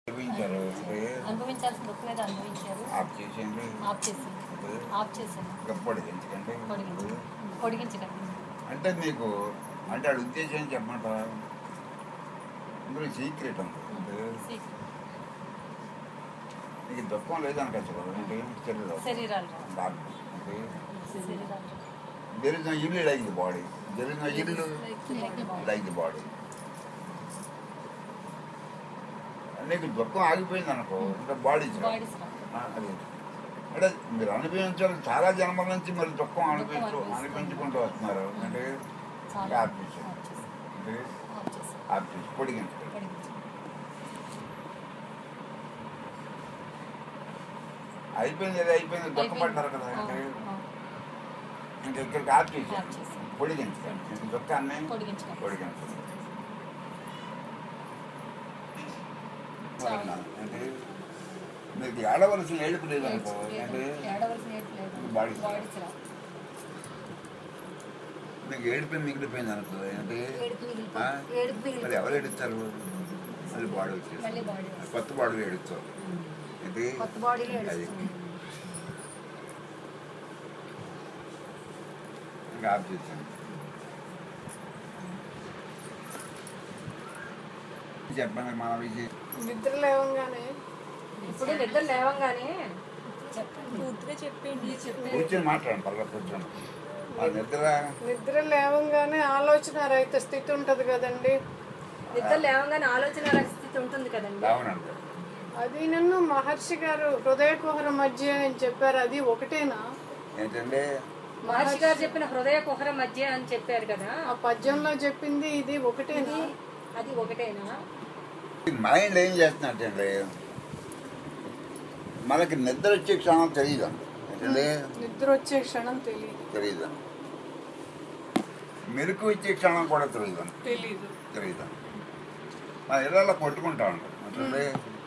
చూపించారు అంటే అనుభవించాల్సిన దుఃఖం ఏదో అనుభవించారు ఆఫ్ చేసేయండి ఆఫ్ చేసాను అంటే ఆఫ్ చేసాను గప్పటి ఎందుకంటే పొడిగించు పొడిగించకండి అంటే మీకు అంటే ఆడ ఉద్దేశం ఏం చెప్పమంటారా ఇందులో సీక్రెట్ ఉంది అంటే సీక్రెట్. నీకు దుఃఖం లేదనక అసలు అంటే శరీరం శరీరాలు రా. డాక్టర్ అంటే శరీరాలు రా. దెర్ ఇస్ నో ఇల్లు like the body there is no ఇల్లు లైక్ ది బాడీ నీకు దుఃఖం ఆగిపోయింది అనుకో ఇంకా బాడీ బాడీస్ రా. అది అంటే మీరు అనుభవించాలి చాలా జన్మల నుంచి మరి దుఃఖం అనిపించు అనిపిస్తుంది. అనిపించుకుంటూ వస్తున్నారు అంటే చాలా ఆఫ్ చేసాను ఆఫ్ చేసాను. అంటే ఆఫ్ చేసాను. ఆఫ్ చేసి పొడిగించుకోండి పొడిగించు. అయిపోయింది ఏదో అయిపోయింది దుఃఖపడ్డారు కదా ఆ, అంటే ఆ. ఇంకా ఇక్కడికి ఆఫ్ చేసాను ఆఫ్ చేసాను. పొడిగించుకోండి ఇంక దుఃఖాన్ని పొడిగించుకోండి. పొడిగించుకోండి చాలా. అంటే మీకు ఏడవలసిన ఏడుపు లేదనుకో ఏడ్చు- అంటే ఏడు- ఏడవలసిన ఏడు లేదు. బాడీస్ రా. బాడీస్ రా. మీకు ఏడుపు మిగిలిపోయింది అనుకో అంటే ఏడుపు మిగిలిపోయింది. ఆ? ఏడుపు మరి మిగిలిపోయింది. ఎవరు ఏడుస్తారు మళ్ళీ బాడీ వచ్చేసి మళ్ళీ బాడీ వస్తుంది. కొత్త బాడీ ఏడుస్తారు ఇది కొత్త బాడీ అది ఏడుస్తుంది. ఇంకా ఆఫ్ చేశాను చెప్పండి మన విజయ్ నిద్ర లేవంగానే ఇప్పుడు నిద్ర లేవంగానే చెప్పండి పూర్తిగా చెప్పండి చెప్పండి కూర్చొని మాట్లాడండి పర్ల కూర్చొని ఆ నిద్ర నిద్ర లేవంగానే ఆలోచన రహిత స్థితి ఉంటది కదండి నిద్ర లేవంగానే ఆలోచన పరిస్థితి ఉంటుంది కదండి అవునండి అది నన్ను మహర్షి గారు హృదయ కుహర మధ్య అని చెప్పారు అది ఒకటేనా ఏంటంటే మహర్షి గారు చెప్పిన హృదయ కుహర మధ్య అని చెప్పారు కదా ఆ పద్యంలో చెప్పింది ఇది ఒకటేనా అది ఒకటేనా మైండ్ ఏం చేస్తున్నట్టండి మనకి నిద్ర వచ్చే క్షణం తెలియదు ఏంటంటే నిద్ర వచ్చే క్షణం తెలియదు తెలియదు మెరుకు వచ్చే క్షణం కూడా తెలియదు తెలీదు తెలియదు మన ఇళ్ళల్లో కొట్టుకుంటా ఉంటాం అంటే